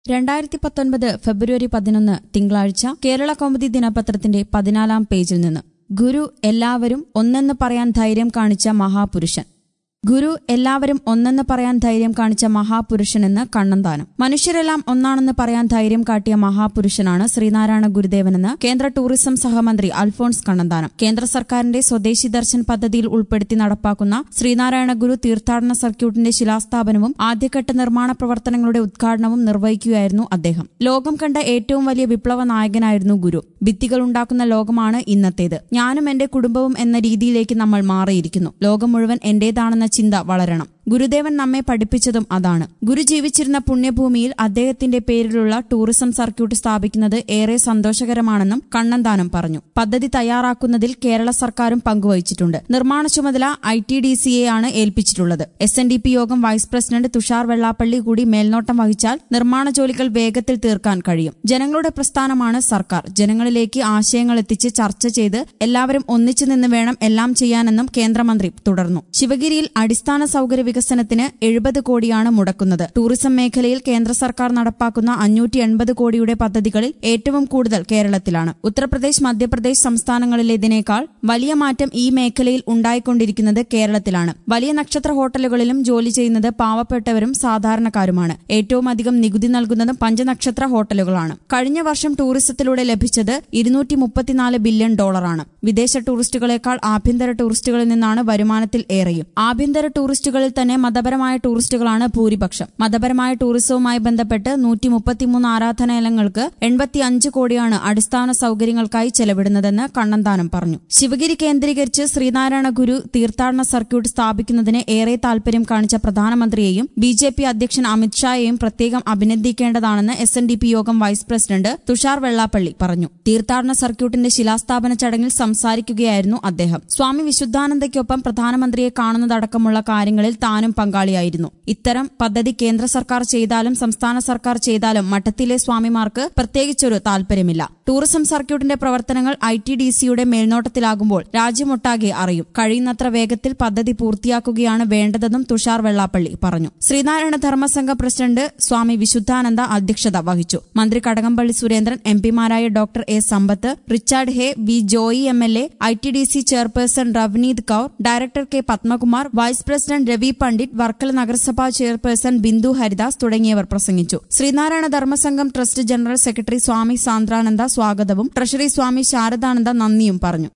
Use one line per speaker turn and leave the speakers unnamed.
രണ്ടായിരത്തി പത്തൊൻപത് ഫെബ്രുവരി പതിനൊന്ന് തിങ്കളാഴ്ച കേരള കൗമുദി ദിനപത്രത്തിന്റെ പതിനാലാം പേജിൽ നിന്ന് ഗുരു എല്ലാവരും ഒന്നെന്ന് പറയാൻ ധൈര്യം കാണിച്ച മഹാപുരുഷൻ ഗുരു എല്ലാവരും ഒന്നെന്ന് പറയാൻ ധൈര്യം കാണിച്ച മഹാപുരുഷനെന്ന് കണ്ണന്താനം മനുഷ്യരെല്ലാം ഒന്നാണെന്ന് പറയാൻ ധൈര്യം കാട്ടിയ മഹാപുരുഷനാണ് ശ്രീനാരായണ ഗുരുദേവനെന്ന് കേന്ദ്ര ടൂറിസം സഹമന്ത്രി അൽഫോൺസ് കണ്ണന്താനം കേന്ദ്ര സർക്കാരിന്റെ സ്വദേശി ദർശൻ പദ്ധതിയിൽ ഉൾപ്പെടുത്തി നടപ്പാക്കുന്ന ശ്രീനാരായണ ഗുരു തീർത്ഥാടന സർക്യൂട്ടിന്റെ ശിലാസ്ഥാപനവും ആദ്യഘട്ട നിർമ്മാണ പ്രവർത്തനങ്ങളുടെ ഉദ്ഘാടനവും നിർവഹിക്കുകയായിരുന്നു അദ്ദേഹം ലോകം കണ്ട ഏറ്റവും വലിയ വിപ്ലവ നായകനായിരുന്നു ഗുരു ഭിത്തികൾ ഉണ്ടാക്കുന്ന ലോകമാണ് ഇന്നത്തേത് ഞാനും എന്റെ കുടുംബവും എന്ന രീതിയിലേക്ക് നമ്മൾ മാറിയിരിക്കുന്നു ലോകം മുഴുവൻ എന്റേതാണെന്ന ചിന്ത വളരണം ഗുരുദേവൻ നമ്മെ പഠിപ്പിച്ചതും അതാണ് ഗുരു ജീവിച്ചിരുന്ന പുണ്യഭൂമിയിൽ അദ്ദേഹത്തിന്റെ പേരിലുള്ള ടൂറിസം സർക്യൂട്ട് സ്ഥാപിക്കുന്നത് ഏറെ സന്തോഷകരമാണെന്നും കണ്ണന്താനം പറഞ്ഞു പദ്ധതി തയ്യാറാക്കുന്നതിൽ കേരള സർക്കാരും പങ്കുവഹിച്ചിട്ടുണ്ട് നിർമ്മാണ ചുമതല ഐ ടി ഡി സിയെ ആണ് ഏൽപ്പിച്ചിട്ടുള്ളത് എസ് എൻ ഡി പി യോഗം വൈസ് പ്രസിഡന്റ് തുഷാർ വെള്ളാപ്പള്ളി കൂടി മേൽനോട്ടം വഹിച്ചാൽ നിർമ്മാണ ജോലികൾ വേഗത്തിൽ തീർക്കാൻ കഴിയും ജനങ്ങളുടെ പ്രസ്ഥാനമാണ് സർക്കാർ ജനങ്ങളിലേക്ക് ആശയങ്ങൾ എത്തിച്ച് ചർച്ച ചെയ്ത് എല്ലാവരും ഒന്നിച്ചു നിന്ന് വേണം എല്ലാം ചെയ്യാനെന്നും കേന്ദ്രമന്ത്രി തുടർന്നു ശിവഗിരിയിൽ അടിസ്ഥാന സൗകര്യ വികസനത്തിന് എഴുപത് കോടിയാണ് മുടക്കുന്നത് ടൂറിസം മേഖലയിൽ കേന്ദ്ര സർക്കാർ നടപ്പാക്കുന്ന അഞ്ഞൂറ്റി എൺപത് കോടിയുടെ പദ്ധതികളിൽ ഏറ്റവും കൂടുതൽ കേരളത്തിലാണ് ഉത്തർപ്രദേശ് മധ്യപ്രദേശ് സംസ്ഥാനങ്ങളിലേതിനേക്കാൾ വലിയ മാറ്റം ഈ മേഖലയിൽ ഉണ്ടായിക്കൊണ്ടിരിക്കുന്നത് കേരളത്തിലാണ് വലിയ നക്ഷത്ര ഹോട്ടലുകളിലും ജോലി ചെയ്യുന്നത് പാവപ്പെട്ടവരും സാധാരണക്കാരുമാണ് ഏറ്റവും അധികം നികുതി നൽകുന്നതും പഞ്ചനക്ഷത്ര ഹോട്ടലുകളാണ് കഴിഞ്ഞ വർഷം ടൂറിസത്തിലൂടെ ലഭിച്ചത് ഇരുന്നൂറ്റി മുപ്പത്തിനാല് ബില്യൺ ഡോളറാണ് വിദേശ ടൂറിസ്റ്റുകളെക്കാൾ ആഭ്യന്തര ടൂറിസ്റ്റുകളിൽ നിന്നാണ് വരുമാനത്തിൽ ഏറെയും ആഭ്യന്തര ടൂറിസ്റ്റുകളിൽ തന്നെ മതപരമായ ടൂറിസ്റ്റുകളാണ് ഭൂരിപക്ഷം മതപരമായ ടൂറിസവുമായി ബന്ധപ്പെട്ട് നൂറ്റി മുപ്പത്തിമൂന്ന് ആരാധനാലയങ്ങൾക്ക് എൺപത്തി അഞ്ച് കോടിയാണ് അടിസ്ഥാന സൗകര്യങ്ങൾക്കായി ചെലവിടുന്നതെന്ന് കണ്ണന്താനം പറഞ്ഞു ശിവഗിരി കേന്ദ്രീകരിച്ച് ശ്രീനാരായണ ഗുരു തീർത്ഥാടന സർക്യൂട്ട് സ്ഥാപിക്കുന്നതിന് ഏറെ താൽപര്യം കാണിച്ച പ്രധാനമന്ത്രിയെയും ബി ജെ പി അധ്യക്ഷൻ അമിത്ഷായെയും പ്രത്യേകം അഭിനന്ദിക്കേണ്ടതാണെന്ന് എസ് എൻ ഡി പി യോഗം വൈസ് പ്രസിഡന്റ് തുഷാർ വെള്ളാപ്പള്ളി പറഞ്ഞു തീർത്ഥാടന സർക്യൂട്ടിന്റെ ശിലാസ്ഥാപന ചടങ്ങിൽ സംസാരിക്കുകയായിരുന്നു അദ്ദേഹം സ്വാമി വിശുദ്ധാനന്ദയ്ക്കൊപ്പം പ്രധാനമന്ത്രിയെ കാണുന്നതടക്കമുള്ള കാര്യങ്ങളിൽ താനും പങ്കാളിയായിരുന്നു ഇത്തരം പദ്ധതി കേന്ദ്ര സർക്കാർ ചെയ്താലും സംസ്ഥാന സർക്കാർ ചെയ്താലും മഠത്തിലെ സ്വാമിമാർക്ക് പ്രത്യേകിച്ചൊരു താൽപര്യമില്ല ടൂറിസം സർക്യൂട്ടിന്റെ പ്രവർത്തനങ്ങൾ ഐ ടി ഡി സിയുടെ മേൽനോട്ടത്തിലാകുമ്പോൾ രാജ്യമൊട്ടാകെ അറിയും കഴിയുന്നത്ര വേഗത്തിൽ പദ്ധതി പൂർത്തിയാക്കുകയാണ് വേണ്ടതെന്നും തുഷാർ വെള്ളാപ്പള്ളി പറഞ്ഞു ശ്രീനാരായണ ധർമ്മസംഘ പ്രസിഡന്റ് സ്വാമി വിശുദ്ധാനന്ദ അധ്യക്ഷത വഹിച്ചു മന്ത്രി കടകംപള്ളി സുരേന്ദ്രൻ എംപിമാരായ doctor A Sampath Richard Hay V Joy M L A I T D C chairperson Ravneet Kaur director K Padmakumar vice president Ravi Pandit Varkala നഗരസഭാ ചെയർപേഴ്സൺ ബിന്ദു ഹരിദാസ് തുടങ്ങിയവർ പ്രസംഗിച്ചു Sreenarayana Dharmasangham trust general secretary Swami Sandrananda സ്വാഗതവും ട്രഷറി സ്വാമി ശാരദാനന്ദ നന്ദിയും പറഞ്ഞു